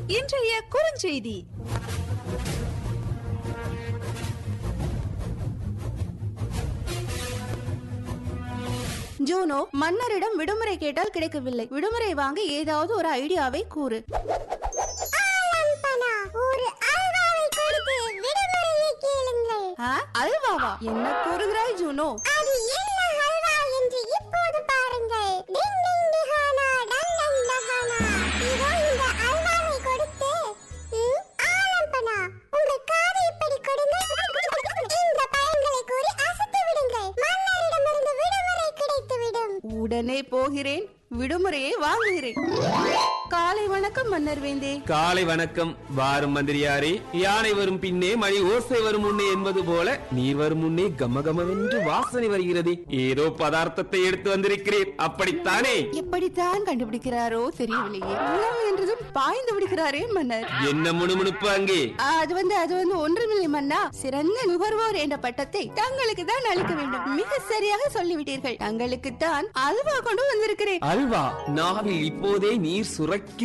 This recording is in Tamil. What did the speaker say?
இன்றைய குறுஞ்செய்தி ஜூனோ மன்னரிடம் விடுமுறை கேட்டால் கிடைக்கவில்லை விடுமுறை வாங்க ஏதாவது ஒரு ஐடியாவை கூறு ஒரு அல்வாவை கொடுத்து விடுமுறையை கேளுங்கள் ஆ, அல்வாவா என்ன கூறுகிறாய் ஜூனோ அது என்ன அல்வா என்று இப்போது பாருங்கள் டிங் டிங் டிஹானா டங் டங் டஹானா இதோ இந்த அல்வாவை கொடுத்து ம், ஆலம்பனா உங்கள் காதை இப்படி கொடுங்கள் இந்த பயன்களை கூறி அசத்து விடுங்கள் மன்னரிடமிருந்து விடுமுறை கிடைத்துவிடும் உடனே போகிறேன் விடுமுறையை வாங்குகிறேன் காலை வணக்கம் மன்னர் வேந்தே காலை வணக்கம் வாரும் மந்திரியாரே யானை வரும் பின்னே மணி ஓசை வரும் முன்னே என்பது போல நீர் வரும் முன்னே கமகமவென்று வாசனை வருகிறது ஏதோ பதார்த்தத்தை எடுத்து வந்திருக்கிறேன் அப்படித்தானே எப்படித்தான் கண்டுபிடிக்கிறாரோ தெரியவில்லையே உணவு என்றதும் பாய்ந்து விடுகிறாரே மன்னர் என்ன முணுமுணுப்பு அங்கே ஆ, அது வந்து அது வந்து ஒன்றுமில்லை மன்னா சிறந்த நுகர்வோர் என்ற பட்டத்தை தங்களுக்கு தான் அளிக்க வேண்டும் மிக சரியாக சொல்லிவிட்டீர்கள் தங்களுக்கு தான் அல்வா கொண்டு வந்திருக்கிறேன் அல்வா நாவில் இப்போதே நீர் சுரக்கி